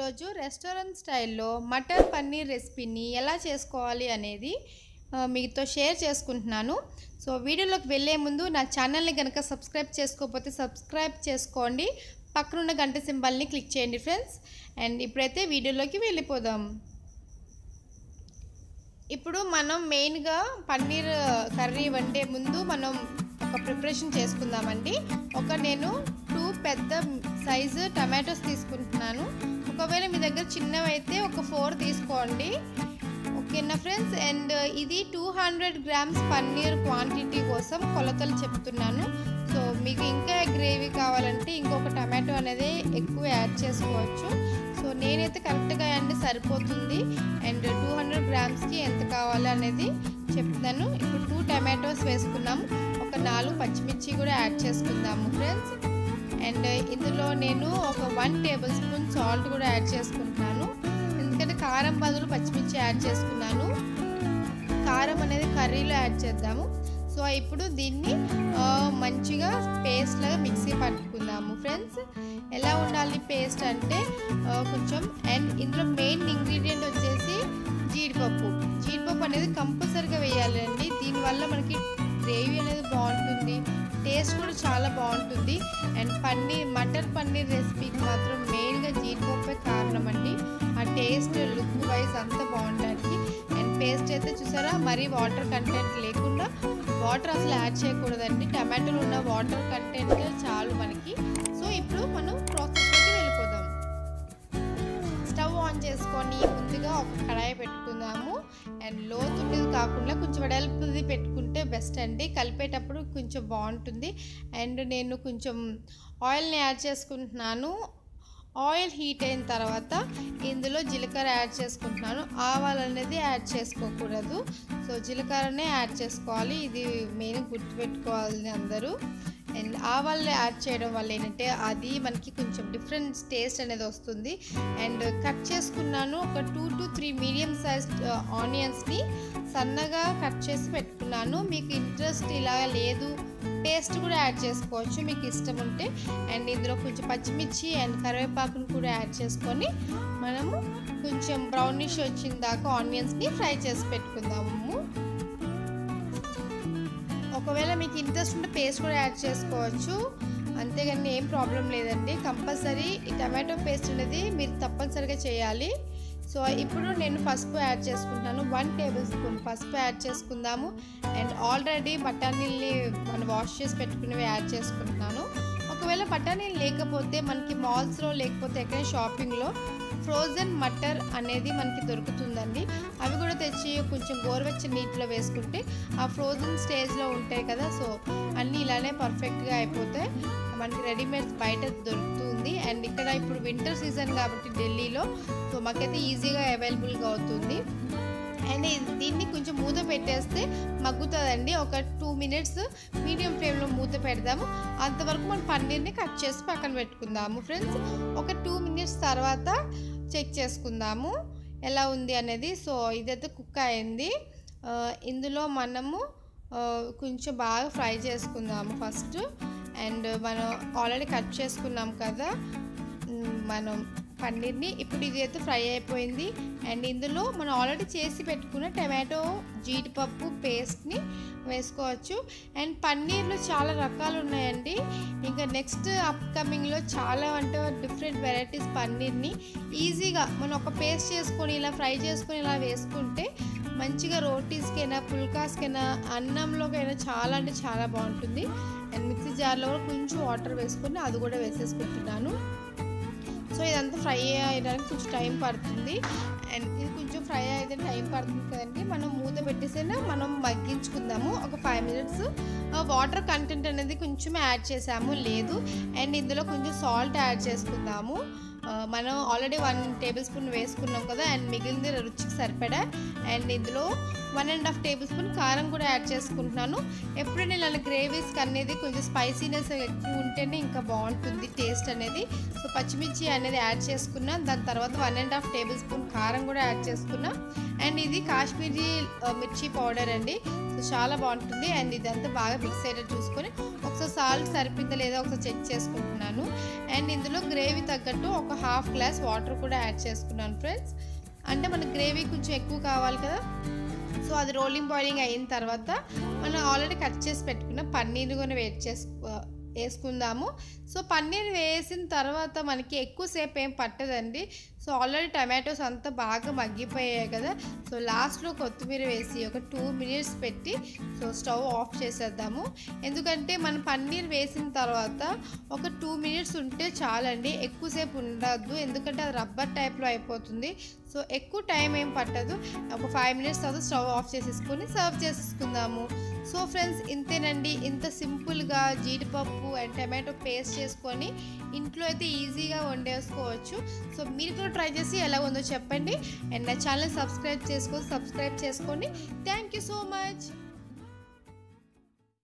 ఈరోజు రెస్టారెంట్ స్టైల్లో మటర్ పన్నీర్ రెసిపీని ఎలా చేసుకోవాలి అనేది ఆ, మీతో షేర్ చేసుకుంటున్నాను సో వీడియోలోకి వెళ్ళే ముందు నా ఛానల్ని కనుక సబ్స్క్రైబ్ చేసుకోకపోతే సబ్స్క్రైబ్ చేసుకోండి పక్కనున్న గంట సింబల్ని క్లిక్ చేయండి ఫ్రెండ్స్ అండ్ ఇప్పుడైతే వీడియోలోకి వెళ్ళిపోదాం ఇప్పుడు మనం మెయిన్గా పన్నీర్ కర్రీ వండే ముందు మనం ఒక ప్రిపరేషన్ చేసుకుందామండి ఒక నేను టూ పెద్ద సైజు టమాటోస్ తీసుకుంటున్నాను ఒకవేళ మీ దగ్గర చిన్నవి అయితే ఒక ఫోర్ తీసుకోండి ఓకేనా ఫ్రెండ్స్ అండ్ ఇది two hundred grams paneer quantity కోసం కొలతలు చెప్తున్నాను సో మీకు ఇంకా గ్రేవీ కావాలంటే ఇంకొక టమాటో అనేది ఎక్కువ యాడ్ చేసుకోవచ్చు సో నేనైతే కరెక్ట్గా అండి సరిపోతుంది అండ్ టూ హండ్రెడ్ గ్రామ్స్కి ఎంత కావాలి అనేది చెప్తాను ఇప్పుడు టూ టమాటోస్ వేసుకున్నాము ఒక నాలుగు పచ్చిమిర్చి కూడా యాడ్ చేసుకుందాము ఫ్రెండ్స్ అండ్ ఇందులో నేను ఒక వన్ టేబుల్ స్పూన్ సాల్ట్ కూడా యాడ్ చేసుకుంటున్నాను ఎందుకంటే కారం బదులు పచ్చిమిర్చి యాడ్ చేసుకున్నాను కారం అనేది కర్రీలో యాడ్ చేద్దాము సో ఇప్పుడు దీన్ని ఆ, మంచిగా పేస్ట్ లాగా మిక్సీ పట్టుకుందాము ఫ్రెండ్స్ ఎలా ఉండాలి పేస్ట్ అంటే ఆ, కొంచెం అండ్ ఇందులో మెయిన్ ఇంగ్రీడియంట్ వచ్చేసి జీడిపప్పు జీడిపప్పు అనేది కంపల్సరీగా వేయాలండి దీనివల్ల మనకి గ్రేవీ అనేది బాగుంటుంది టేస్ట్ కూడా చాలా బాగుంటుంది అండ్ పన్నీర్ మటర్ పన్నీర్ రెసిపీకి మాత్రం మెయిన్గా జీడిపప్పే కారణం అండి ఆ టేస్ట్ లుక్ వైజ్ అంతా బాగుండడానికి అండ్ పేస్ట్ అయితే చూసారా మరీ వాటర్ కంటెంట్ లేకుండా వాటర్ అసలు యాడ్ చేయకూడదండి టమాటోలో ఉన్న వాటర్ కంటెంట్ చాలు మనకి సో ఇప్పుడు మనం ప్రాసెస్లోకి వెళ్ళిపోదాం స్టవ్ ఆన్ చేసుకొని ముందుగా ఒక కడాయి పెట్టుకుందాము అండ్ లోతుండేది కాకుండా కొంచెం వెడల్పుది పెట్టుకుంటే బెస్ట్ అండి కలిపేటప్పుడు కొంచెం బాగుంటుంది అండ్ నేను కొంచెం ఆయిల్ని యాడ్ చేసుకుంటున్నాను ఆయిల్ హీట్ అయిన తర్వాత ఇందులో జీలకర్ర యాడ్ చేసుకుంటున్నాను ఆవాలు అనేది యాడ్ చేసుకోకూడదు సో జీలకర్రనే యాడ్ చేసుకోవాలి ఇది మెయిన్ గుర్తుపెట్టుకోవాలి అందరూ అండ్ ఆవాలు యాడ్ చేయడం వల్ల ఏంటంటే అది మనకి కొంచెం డిఫరెంట్ టేస్ట్ అనేది వస్తుంది అండ్ కట్ చేసుకున్నాను ఒక two to three medium size ఆనియన్స్ని సన్నగా కట్ చేసి పెట్టుకున్నాను మీకు ఇంట్రెస్ట్ ఇలా లేదు పేస్ట్ కూడా యాడ్ చేసుకోవచ్చు మీకు ఇష్టం ఉంటే అండ్ ఇందులో కొంచెం పచ్చిమిర్చి అండ్ కరివేపాకును కూడా యాడ్ చేసుకొని మనము కొంచెం బ్రౌనిష్ వచ్చిన దాకా ఆనియన్స్ని ఫ్రై చేసి పెట్టుకుందాము ఒకవేళ మీకు ఇంట్రెస్ట్ ఉంటే పేస్ట్ కూడా యాడ్ చేసుకోవచ్చు అంతేగాని ఏం ప్రాబ్లం లేదండి కంపల్సరీ ఈ టమాటో పేస్ట్ అనేది మీరు తప్పనిసరిగా చేయాలి సో ఇప్పుడు నేను పసుపు యాడ్ చేసుకుంటాను వన్ టేబుల్ స్పూన్ పసుపు యాడ్ చేసుకుందాము అండ్ ఆల్రెడీ బఠానీల్ని మనం వాష్ చేసి పెట్టుకునేవి యాడ్ చేసుకుంటున్నాను ఒకవేళ బఠానీలు లేకపోతే మనకి మాల్స్లో లేకపోతే ఎక్కడ షాపింగ్లో ఫ్రోజన్ మటర్ అనేది మనకి దొరుకుతుందండి అవి కూడా తెచ్చి కొంచెం గోరువెచ్చని నీటిలో వేసుకుంటే ఆ ఫ్రోజన్ స్టేజ్లో ఉంటాయి కదా సో అన్నీ ఇలానే పర్ఫెక్ట్గా అయిపోతాయి మనకి రెడీమేడ్ బయట దొరుకుతుంది అండ్ ఇక్కడ ఇప్పుడు వింటర్ సీజన్ కాబట్టి ఢిల్లీలో సో మాకైతే ఈజీగా అవైలబుల్గా అవుతుంది అండ్ ఇది- దీన్ని కొంచెం మూత పెట్టేస్తే మగ్గుతుందండి ఒక టూ మినిట్స్ మీడియం ఫ్లేమ్లో మూత పెడదాము అంతవరకు మనం పన్నీర్ని కట్ చేసి పక్కన పెట్టుకుందాము ఫ్రెండ్స్ ఒక టూ మినిట్స్ తర్వాత చెక్ చేసుకుందాము ఎలా ఉంది అనేది సో ఇదైతే కుక్ అయింది ఆ, ఇందులో మనము ఆ, కొంచెం బాగా ఫ్రై చేసుకుందాము ఫస్ట్ అండ్ మనం ఆల్రెడీ కట్ చేసుకున్నాం కదా మ్, మనం పన్నీర్ని ఇప్పుడు ఇది అయితే ఫ్రై అయిపోయింది అండ్ ఇందులో మనం ఆల్రెడీ చేసి పెట్టుకున్న టమాటో జీడిపప్పు పేస్ట్ని వేసుకోవచ్చు అండ్ పన్నీర్లో చాలా రకాలు ఉన్నాయండి ఇంకా నెక్స్ట్ అప్కమింగ్లో చాలా అంటే డిఫరెంట్ వెరైటీస్ పన్నీర్ని ఈజీగా మనం ఒక పేస్ట్ చేసుకొని ఇలా ఫ్రై చేసుకొని ఇలా వేసుకుంటే మంచిగా రోటీస్కైనా పుల్కాస్కైనా అన్నంలోకైనా చాలా అంటే చాలా బాగుంటుంది అండ్ మిక్సీ జార్లో కూడా కొంచెం వాటర్ వేసుకొని అది కూడా వేసేసుకుంటున్నాను సో ఇదంతా ఫ్రై అయ్యడానికి కొంచెం టైం పడుతుంది అండ్ ఇది కొంచెం ఫ్రై అయితే టైం పడుతుంది కదండి మనం మూత పెట్టేసైనా మనం మగ్గించుకుందాము ఒక ఫైవ్ మినిట్స్ వాటర్ కంటెంట్ అనేది కొంచెం యాడ్ చేసాము లేదు అండ్ ఇందులో కొంచెం సాల్ట్ యాడ్ చేసుకుందాము ఆ, మనం ఆల్రెడీ వన్ టేబుల్ స్పూన్ వేసుకున్నాం కదా అండ్ మిగిలింది రుచికి సరిపడా అండ్ ఇందులో one and half tablespoon కారం కూడా యాడ్ చేసుకుంటున్నాను ఎప్పుడైనా ఇలాంటి గ్రేవీస్కి అనేది కొంచెం స్పైసీనెస్ ఎక్కువ ఉంటేనే ఇంకా బాగుంటుంది టేస్ట్ అనేది సో పచ్చిమిర్చి అనేది యాడ్ చేసుకున్నా దాని తర్వాత one and half tablespoon కారం కూడా యాడ్ చేసుకున్నా అండ్ ఇది కాశ్మీరీ ఆ, మిర్చి పౌడర్ అండి సో చాలా బాగుంటుంది అండ్ ఇదంతా బాగా మిక్స్ అయ్యేటట్టు చూసుకొని ఒకసారి సాల్ట్ సరిపోయిందా లేదా ఒకసారి చెక్ చేసుకుంటున్నాను అండ్ ఇందులో గ్రేవీ తగ్గట్టు ఒక హాఫ్ గ్లాస్ వాటర్ కూడా యాడ్ చేసుకున్నాను ఫ్రెండ్స్ అంటే మనకు గ్రేవీ కొంచెం ఎక్కువ కావాలి కదా సో అది రోలింగ్ బాయిలింగ్ అయిన తర్వాత మనం ఆల్రెడీ కట్ చేసి పెట్టుకున్న పన్నీర్ కూడా వేట్ చేసుకో వేసుకుందాము సో పన్నీర్ వేసిన తర్వాత మనకి ఎక్కువసేపు ఏం పట్టదండి సో ఆల్రెడీ టమాటోస్ అంతా బాగా మగ్గిపోయాయి కదా సో లాస్ట్లో కొత్తిమీర వేసి ఒక టూ మినిట్స్ పెట్టి సో స్టవ్ ఆఫ్ చేసేద్దాము ఎందుకంటే మనం పన్నీర్ వేసిన తర్వాత ఒక టూ మినిట్స్ ఉంటే చాలండి ఎక్కువసేపు ఉండద్దు ఎందుకంటే అది రబ్బర్ టైప్లో అయిపోతుంది సో ఎక్కువ టైం ఏం పట్టదు ఒక ఫైవ్ మినిట్స్ తర్వాత స్టవ్ ఆఫ్ చేసేసుకొని సర్వ్ చేసేసుకుందాము సో ఫ్రెండ్స్ ఇంతేనండి ఇంత సింపుల్గా జీడిపప్పు అండ్ టమాటో పేస్ట్ చేసుకొని ఇంట్లో అయితే ఈజీగా వండేసుకోవచ్చు సో మీరు కూడా ట్రై చేసి ఎలా ఉందో చెప్పండి అండ్ నా ఛానల్ సబ్స్క్రైబ్ చేసుకొని సబ్స్క్రైబ్ చేసుకోండి థ్యాంక్ యూ సో మచ్